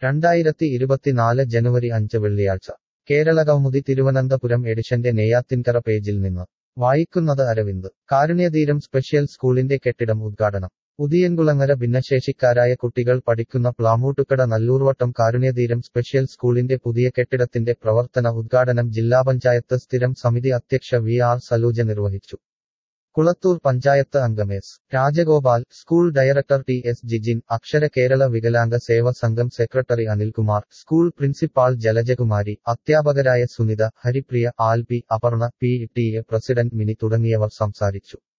രണ്ടായിരത്തി ഇരുപത്തിനാല് ജനുവരി അഞ്ച് വെള്ളിയാഴ്ച കേരളകൗമുദി തിരുവനന്തപുരം എഡിഷന്റെ നെയ്യാത്തിൻകര പേജിൽ നിന്ന് വായിക്കുന്നത് അരവിന്ദ് കാരുണ്യതീരം സ്പെഷ്യൽ സ്കൂളിന്റെ കെട്ടിടം ഉദ്ഘാടനം ഉദിയൻകുളങ്ങര ഭിന്നശേഷിക്കാരായ കുട്ടികൾ പഠിക്കുന്ന പ്ലാമൂട്ടുക്കട നല്ലൂർവട്ടം കാരുണ്യതീരം സ്പെഷ്യൽ സ്കൂളിന്റെ പുതിയ കെട്ടിടത്തിന്റെ പ്രവർത്തന ഉദ്ഘാടനം ജില്ലാ പഞ്ചായത്ത് സ്ഥിരം സമിതി അധ്യക്ഷ വി ആർ സലൂജ നിർവഹിച്ചു കുളത്തൂർ പഞ്ചായത്ത് അംഗം S Rajagopal school director T S Jijin Akshara Kerala വികലാംഗ സേവ സംഘം secretary Anilkumar school principal Jalajakumari അധ്യാപകരായ Sunitha Haripriya Alby Aparna P T A president Mini തുടങ്ങിയവർ സംസാരിച്ചു